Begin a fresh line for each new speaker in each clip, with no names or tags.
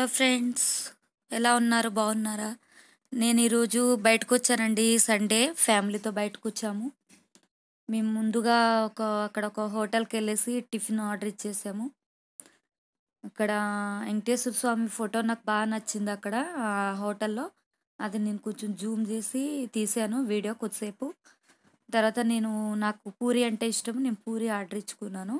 hello friends ఎలా ఉన్నారు బాగున్నారా నేను ఈరోజు బయటకు వచ్చానండి సండే ఫ్యామిలీతో బయటకు వచ్చాము మేము ముందుగా ఒక అక్కడ ఒక హోటల్కి వెళ్ళేసి టిఫిన్ ఆర్డర్ ఇచ్చేసాము అక్కడ వెంకటేశ్వర స్వామి ఫోటో నాకు బాగా నచ్చింది అక్కడ ఆ హోటల్లో అది నేను కొంచెం జూమ్ చేసి తీసాను వీడియో కొద్దిసేపు తర్వాత నేను నాకు పూరి అంటే ఇష్టం నేను పూరి ఆర్డర్ ఇచ్చుకున్నాను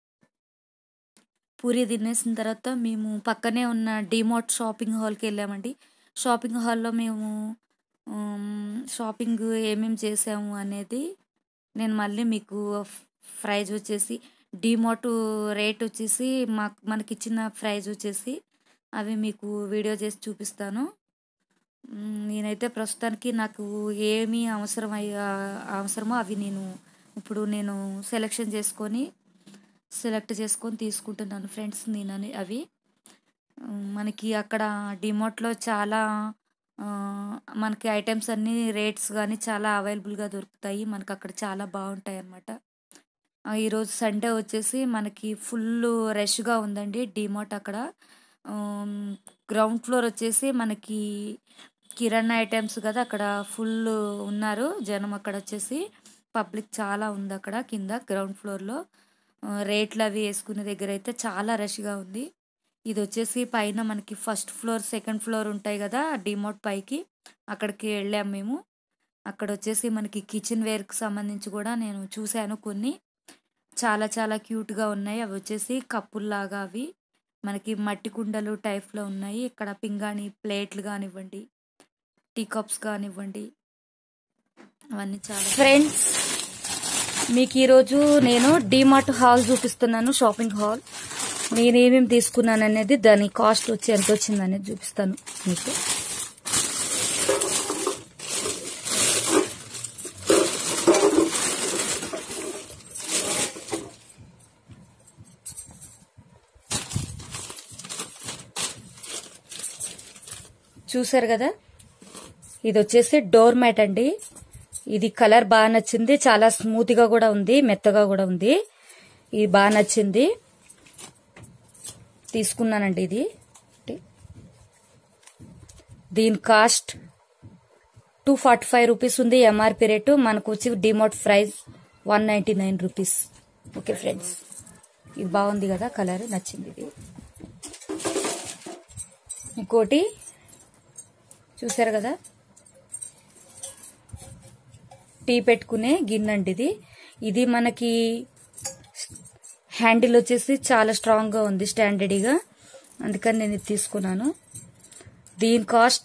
పూరి తినేసిన తర్వాత మేము పక్కనే ఉన్న డిమార్ట్ షాపింగ్ హాల్కి వెళ్ళామండి షాపింగ్ హాల్లో మేము ఉమ్, షాపింగ్ ఏమేమి చేసాము అనేది నేను మళ్ళీ మీకు ప్రైజ్ వచ్చేసి డిమార్ట్ రేట్ వచ్చేసి మాకు మనకి ఇచ్చిన ప్రైజ్ వచ్చేసి అవి మీకు వీడియో చేసి చూపిస్తాను ఉమ్, నేనైతే ప్రస్తుతానికి నాకు ఏమి అవసరం అయ్యా అవసరమో అవి నేను ఇప్పుడు నేను సెలెక్షన్ చేసుకొని సెలెక్ట్ చేసుకొని తీసుకుంటున్నాను ఫ్రెండ్స్ నేను అని- అవి ఉమ్, మనకి అక్కడ డిమార్ట్లో చాలా ఆ, మనకి ఐటమ్స్ అన్నీ రేట్స్ కానీ చాలా అవైలబుల్గా దొరుకుతాయి మనకి అక్కడ చాలా బాగుంటాయి అన్నమాట ఆ, ఈరోజు సండే వచ్చేసి మనకి ఫుల్ రష్గా ఉందండి డిమార్ట్ అక్కడ గ్రౌండ్ ఫ్లోర్ వచ్చేసి మనకి కిరాణా ఐటమ్స్ కదా అక్కడ ఫుల్ ఉన్నారు జనం అక్కడ వచ్చేసి పబ్లిక్ చాలా ఉంది అక్కడ కింద గ్రౌండ్ ఫ్లోర్లో రేట్లు అవి వేసుకునే దగ్గర అయితే చాలా రష్గా ఉంది ఇది వచ్చేసి పైన మనకి ఫస్ట్ ఫ్లోర్ సెకండ్ ఫ్లోర్ ఉంటాయి కదా డిమార్ట్ పైకి అక్కడికి వెళ్ళాం మేము అక్కడ వచ్చేసి మనకి కిచెన్ వేర్కి సంబంధించి కూడా నేను చూశాను కొన్ని చాలా చాలా క్యూట్గా ఉన్నాయి అవి వచ్చేసి కప్పుల్లాగా అవి మనకి మట్టి కుండలు టైప్లో ఉన్నాయి ఇక్కడ పింగాణి ప్లేట్లు కానివ్వండి టీ కప్స్ కానివ్వండి అవన్నీ చాలా ఫ్రెండ్స్ మీకు ఈరోజు నేను డిమార్ట్ హాల్ చూపిస్తున్నాను షాపింగ్ హాల్ నేను ఏమేమి తీసుకున్నాను అనేది దాని కాస్ట్ వచ్చి ఎంత వచ్చింది అనేది చూపిస్తాను మీకు చూసారు కదా ఇది వచ్చేసి డోర్ మ్యాట్ అండి ఇది కలర్ బాగా నచ్చింది చాలా స్మూత్ గా కూడా ఉంది మెత్తగా కూడా ఉంది ఇది బాగా నచ్చింది తీసుకున్నానండి ఇది దీని cost two forty five rupees ఉంది ఎంఆర్పి రేటు మనకు వచ్చి DMart price one ninety nine rupees okay friends ఇది బాగుంది కదా కలర్ నచ్చింది ఇది ఇంకోటి చూసారు కదా టీ పెట్టుకునే గిన్నె అండి ఇది ఇది మనకి హ్యాండిల్ వచ్చేసి చాలా స్ట్రాంగ్గా ఉంది స్టాండర్డ్గా అందుకని నేను ఇది తీసుకున్నాను దీని cost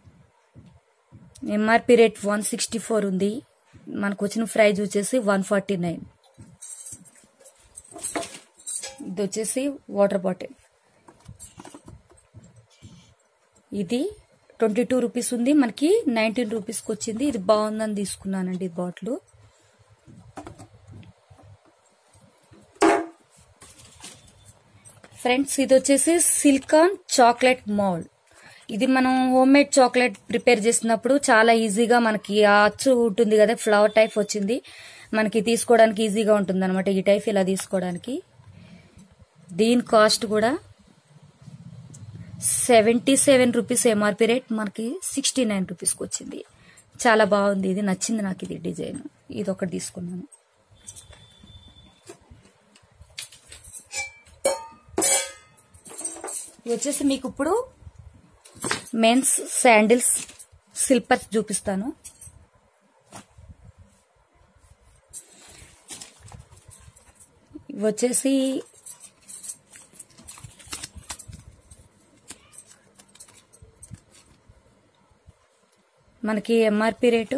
MRP rate one sixty four ఉంది మనకు వచ్చిన ప్రైజ్ వచ్చేసి వన్ ఫార్టీ నైన్ ఇది వచ్చేసి వాటర్ బాటిల్ ఇది ట్వంటీ టూ రూపీస్ ఉంది మనకి నైన్టీన్ రూపీస్కి వచ్చింది ఇది బాగుందని తీసుకున్నానండి ఈ బాటిల్ ఫ్రెండ్స్ ఇది వచ్చేసి సిల్కాన్ చాక్లెట్ మౌల్డ్ ఇది మనం హోమ్ మేడ్ చాక్లెట్ ప్రిపేర్ చేసినప్పుడు చాలా ఈజీగా మనకి ఆ అచ్చు ఉంటుంది కదా ఫ్లవర్ టైప్ వచ్చింది మనకి తీసుకోవడానికి ఈజీగా ఉంటుంది అనమాట ఈ టైప్ ఇలా తీసుకోవడానికి దీని కాస్ట్ కూడా seventy seven rupees MRP rate మనకి సిక్స్టీ నైన్ రూపీస్కి వచ్చింది చాలా బాగుంది ఇది నచ్చింది నాకు ఇది డిజైన్ ఇది ఒకటి తీసుకున్నాను ఇది వచ్చేసి మీకు ఇప్పుడు మెన్స్ శాండిల్స్ స్లిప్పర్స్ చూపిస్తాను ఇవి వచ్చేసి మనకి MRP rate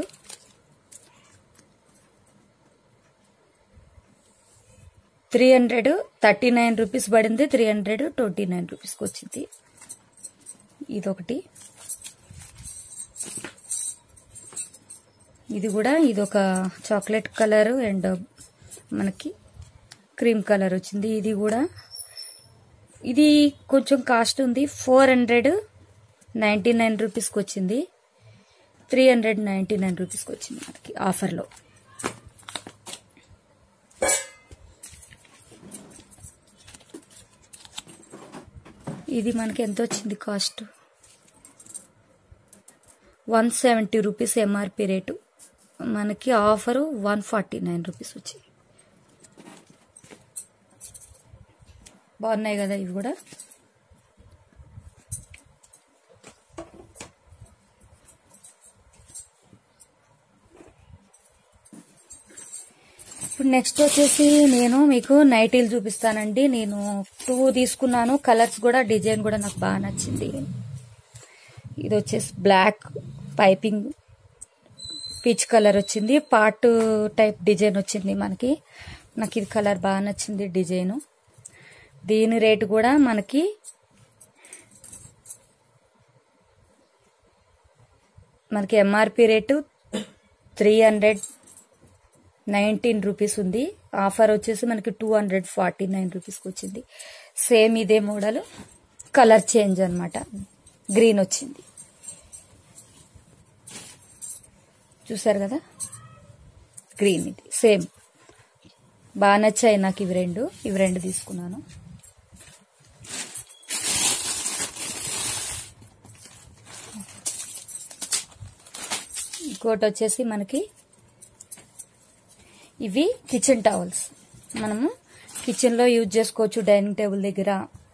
three hundred thirty nine rupees పడింది త్రీ హండ్రెడ్ ట్వంటీ నైన్ రూపీస్కి వచ్చింది ఇదొకటి ఇది కూడా ఇది ఒక చాక్లెట్ కలర్ అండ్ మనకి క్రీమ్ కలర్ వచ్చింది ఇది కూడా ఇది కొంచెం కాస్ట్ ఉంది ఫోర్ హండ్రెడ్ నైంటీ నైన్ రూపీస్కి వచ్చింది త్రీ హండ్రెడ్ నైంటీ నైన్ రూపీస్కి వచ్చింది మనకి ఆఫర్లో ఇది మనకి ఎంత వచ్చింది cost one seventy rupees MRP rate మనకి offer one forty nine rupees వచ్చింది బాగున్నాయి కదా ఇవి కూడా ఇప్పుడు నెక్స్ట్ వచ్చేసి నేను మీకు నైటీలు చూపిస్తానండి నేను టూ తీసుకున్నాను కలర్స్ కూడా డిజైన్ కూడా నాకు బాగా నచ్చింది ఇది వచ్చేసి బ్లాక్ పైపింగ్ పీచ్ కలర్ వచ్చింది పార్ట్ టైప్ డిజైన్ వచ్చింది మనకి నాకు ఇది కలర్ బాగా నచ్చింది డిజైన్ దీని రేటు కూడా మనకి మనకి MRP rate three hundred nineteen rupees ఉంది ఆఫర్ వచ్చేసి మనకి టూ హండ్రెడ్ ఫార్టీ నైన్ రూపీస్కి వచ్చింది సేమ్ ఇదే మోడల్ కలర్ చేంజ్ అనమాట గ్రీన్ వచ్చింది చూసారు కదా గ్రీన్ ఇది సేమ్ బాగా నచ్చాయి నాకు ఇవి రెండు ఇవి రెండు తీసుకున్నాను ఇంకోటి వచ్చేసి మనకి ఇవి కిచెన్ టవల్స్ మనము కిచెన్లో యూజ్ చేసుకోవచ్చు డైనింగ్ టేబుల్ దగ్గర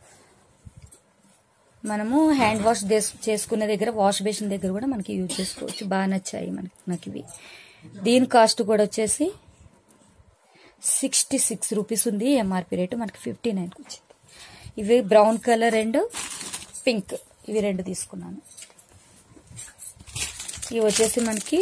మనము హ్యాండ్ వాష్ చేసుకునే దగ్గర వాష్ బేసిన్ దగ్గర కూడా మనకి యూజ్ చేసుకోవచ్చు బాగా నచ్చాయి మనకి నాకు ఇవి దీని కాస్ట్ కూడా వచ్చేసి సిక్స్టీ సిక్స్ రూపీస్ ఉంది ఎంఆర్పి రేటు మనకి ఫిఫ్టీ నైన్కి వచ్చింది ఇవి బ్రౌన్ కలర్ అండ్ పింక్ ఇవి రెండు తీసుకున్నాను ఇవి వచ్చేసి మనకి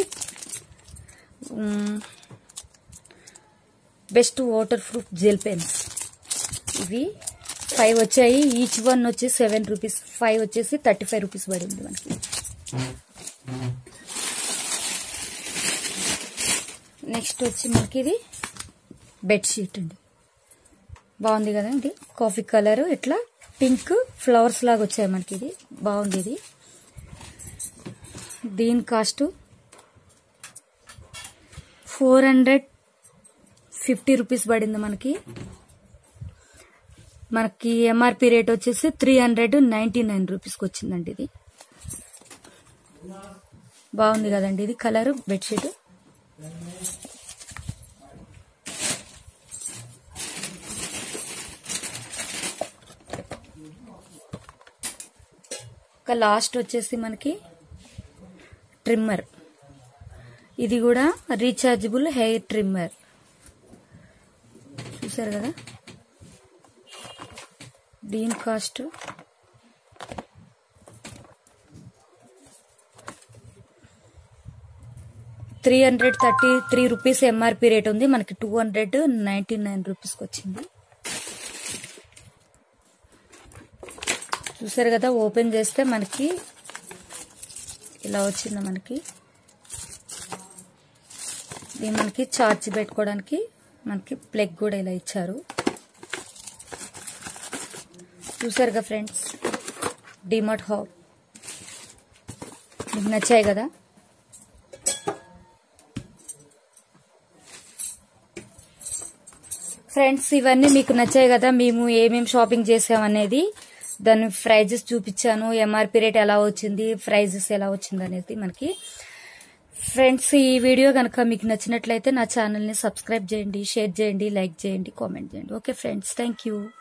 best waterproof gel pens ఇవి ఫైవ్ వచ్చాయి ఈచ్ వన్ వచ్చి సెవెన్ రూపీస్ ఫైవ్ వచ్చేసి థర్టీ ఫైవ్ రూపీస్ పడింది మనకి నెక్స్ట్ వచ్చి మనకి ఇది బెడ్షీట్ అండి బాగుంది కదా ఇది కాఫీ కలర్ ఇట్లా పింక్ ఫ్లవర్స్ లాగా వచ్చాయి మనకి ఇది బాగుంది ఇది దీని cost four hundred fifty rupees పడింది మనకి మనకి ఎంఆర్పి రేట్ వచ్చేసి త్రీ హండ్రెడ్ నైంటీ నైన్ రూపీస్కి వచ్చిందండి ఇది బాగుంది కదండి ఇది కలర్ బెడ్షీట్ ఇంకా లాస్ట్ వచ్చేసి మనకి ట్రిమ్మర్ ఇది కూడా రీఛార్జబుల్ హెయిర్ ట్రిమ్మర్ చూసారు కదా దీని cost three hundred thirty three rupees MRP rate ఉంది మనకి టూ హండ్రెడ్ నైంటీ నైన్ రూపీస్కి వచ్చింది చూసారు కదా ఓపెన్ చేస్తే మనకి ఇలా వచ్చింది మనకి ఇది మనకి చార్జ్ పెట్టుకోవడానికి మనకి ప్లగ్ కూడా ఇలా ఇచ్చారు చూసారుగా ఫ్రెండ్స్ డిమార్ట్ హాప్ మీకు నచ్చాయి కదా ఫ్రెండ్స్ ఇవన్నీ మీకు నచ్చాయి కదా మేము ఏమేమి షాపింగ్ చేసామనేది దాని ప్రైజెస్ చూపించాను ఎంఆర్పి రేట్ ఎలా వచ్చింది ప్రైజెస్ ఎలా వచ్చింది అనేది మనకి ఫ్రెండ్స్ ఈ వీడియో కనుక మీకు నచ్చినట్లయితే నా ఛానల్ని సబ్స్క్రైబ్ చేయండి షేర్ చేయండి లైక్ చేయండి కామెంట్ చేయండి ఓకే ఫ్రెండ్స్ థ్యాంక్ యూ